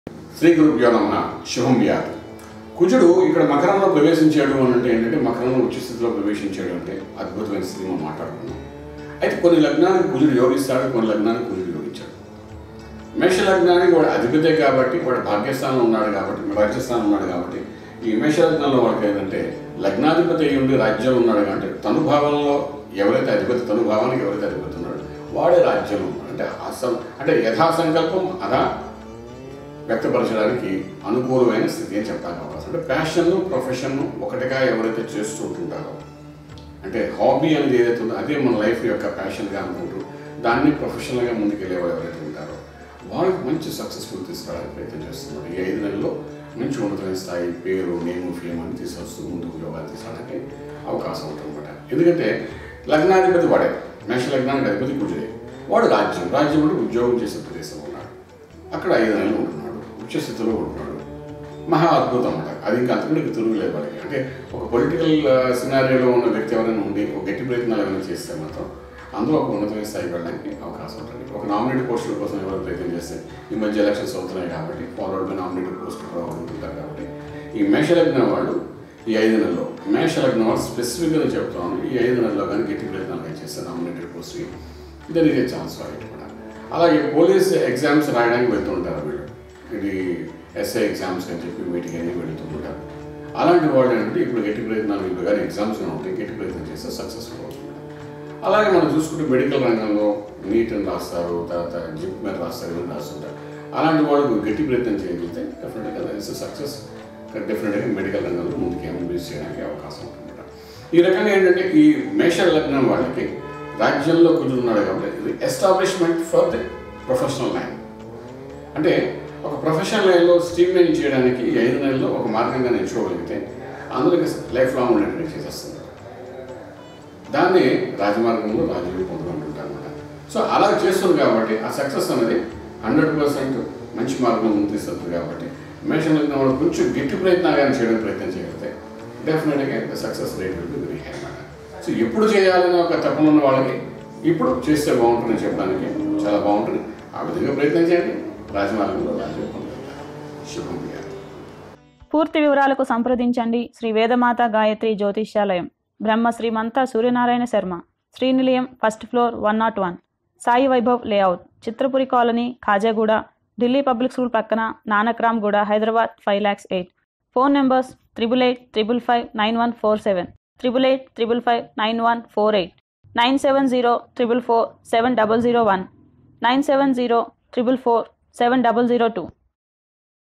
శ్రీ గురుభ్యో నమ శుభం వ్యాధ కుజుడు ఇక్కడ మకరంలో ప్రవేశించాడు అని అంటే ఏంటంటే మకరంలో ఉచ్చ స్థితిలో ప్రవేశించాడు అంటే అద్భుతమైన స్థితి మనం మాట్లాడుకున్నాం అయితే కొన్ని లగ్నానికి కుజుడు యోగిస్తాడు కొన్ని లగ్నానికి కుజుడు యోగించాడు మేష లగ్నానికి వాడు అధిపతే కాబట్టి వాడు భాగ్యస్థానంలో ఉన్నాడు కాబట్టి రాజ్యస్థానం ఉన్నాడు కాబట్టి ఈ మేష లగ్నంలో వాడికి ఏంటంటే లగ్నాధిపతి అయి ఉండి రాజ్యంలో ఉన్నాడు కాబట్టి తనుభావంలో ఎవరైతే అధిపతి తనుభావానికి ఎవరైతే అధిపతి ఉన్నాడో వాడే రాజ్యంలో ఉన్నాడు అంటే అసలు అంటే యథాసంకల్పం అదా వ్యక్తపరచడానికి అనుకూలమైన స్థితి అని చెప్పడానికి అవకాశం అంటే ప్యాషన్ ప్రొఫెషన్ ఒకటిగా ఎవరైతే చేస్తూ ఉంటుంటారో అంటే హాబీ అనేది ఏదైతే ఉందో అదే మన లైఫ్ యొక్క ప్యాషన్గా అనుకుంటూ దాన్ని ప్రొఫెషనల్గా ముందుకెళ్ళేవారు ఎవరైతే ఉంటారో వాళ్ళకి మంచి సక్సెస్ఫుల్ తీసుకురావడానికి ప్రయత్నం చేస్తున్నారు ఈ ఐదు నెలల్లో మంచి ఉన్నతమైన స్థాయి పేరు నేము ఫేమ్ అని తీసుకొస్తూ ముందుకు యోగాలు తీసుకోవడానికి అవకాశం ఉంటుందన్నమాట ఎందుకంటే లగ్నాధిపతి వాడే మేష లగ్నానికి అధిపతి కుజుడే వాడు రాజ్యం రాజ్యం అంటే ఉద్యోగం చేసే ప్రదేశంలో ఉన్నాడు అక్కడ ఐదు నెలలు ఉంటున్నాడు ఉచ్చ స్థితిలో ఉంటున్నాడు మహా అద్భుతం అన్నమాట అది ఇంకా అంతకంటే తిరుగులేదు వాళ్ళకి అంటే ఒక పొలిటికల్ సినారియోలో ఉన్న వ్యక్తి ఎవరైనా ఉండి ఒక గట్టి ప్రయత్నాలు ఏమైనా చేస్తే మాత్రం అందులో ఒక ఉన్నతమైన స్థాయికి వెళ్ళడానికి అవకాశం ఉంటుంది ఒక నామినేటెడ్ పోస్టుల కోసం ఎవరు ప్రయత్నం చేస్తే ఈ మధ్య ఎలక్షన్స్ అవుతున్నాయి కాబట్టి ఫాలోడ్ బై నామినేటెడ్ పోస్ట్ కూడా ఉంటుంటారు కాబట్టి ఈ మేషలగ్నం వాళ్ళు ఈ ఐదు నెలల్లో మేషలగ్నం వాళ్ళు స్పెసిఫిక్గా చెప్తాను ఈ ఐదు నెలల్లో కానీ గట్టి ప్రయత్నాలు కానీ చేస్తే నామినేటెడ్ పోస్ట్కి జరిగే ఛాన్స్ వాళ్ళు కూడా అలాగే పోలీస్ ఎగ్జామ్స్ రాయడానికి వెళ్తుంటారు వీళ్ళు ఇది ఎస్ఐ ఎగ్జామ్స్ అని చెప్పి వీటికి అన్ని వెళుతుంటారు అలాంటి వాళ్ళు ఏంటంటే ఇప్పుడు గట్టి ప్రయత్నాలు ఇప్పుడు కానీ ఎగ్జామ్స్ ఉంటాయి గట్టి ప్రయత్నం చేస్తే సక్సెస్ఫుల్ అవుతుంది అలాగే మనం చూసుకుంటే మెడికల్ రంగంలో నీట్ అని రాస్తారు తర్వాత జిప్ మీద రాస్తారు ఇవన్నీ రాస్తుంటారు అలాంటి వాళ్ళు గట్టి ప్రయత్నం చేయగలిగితే డెఫినెట్గా దట్ సక్సెస్ డెఫినెట్గా మెడికల్ రంగంలో ముందుకు ఎంబీబీఎస్ చేయడానికి అవకాశం ఉంటుందన్నమాట ఈ రకంగా ఏంటంటే ఈ మేష లగ్నం వాళ్ళకి రాజ్యంలో కుదురున్నాడు కాబట్టి ఇది establishment for the professional line అంటే ఒక ప్రొఫెషనల్ లైన్లో స్ట్రీమ్ లైన్ చేయడానికి ఈ ఐదు నెలల్లో ఒక మార్గంగా ఎంచుకోగలిగితే అందులో లైఫ్ లాంగ్ ఉండేటట్టు చేసేస్తుంది దాన్ని రాజమార్గంలో రాజులు పొందుకుంటుంటారు అనమాట సో అలా చేస్తుంది కాబట్టి ఆ సక్సెస్ అనేది హండ్రెడ్ పర్సెంట్ మంచి మార్గంలో ముందు తీసుకెళ్తుంది కాబట్టి మేషన్ లగ్నం వాళ్ళు కొంచెం గట్టి ప్రయత్నాలు కానీ చేయడం ప్రయత్నం చేయగలిగితే డెఫినెట్గా the success rate will be very high అన్నమాట సో ఎప్పుడు చేయాలని ఒక తపన ఉన్న వాళ్ళకి ఇప్పుడు చేస్తే బాగుంటుందని చెప్పడానికి చాలా బాగుంటుంది ఆ విధంగా ప్రయత్నం చేయండి రాజమార్గంలో రాజు పొందుకుంటారు శుభం వ్యాధి పూర్తి వివరాలకు సంప్రదించండి Shri Vedamata Gayatri Jyotishyalayam Brahma Srimantha Suryanarayana Sharma Srinilayam first floor one nought one Sai Vaibhav layout Chitrapuri colony Khajaguda Delhi public school పక్కన Nanakramguda Hyderabad five lakhs eight phone numbers triple eight triple five nine one four seven triple eight triple five nine one four eight nine seven zero triple four seven double zero one nine seven zero triple four seven double zero two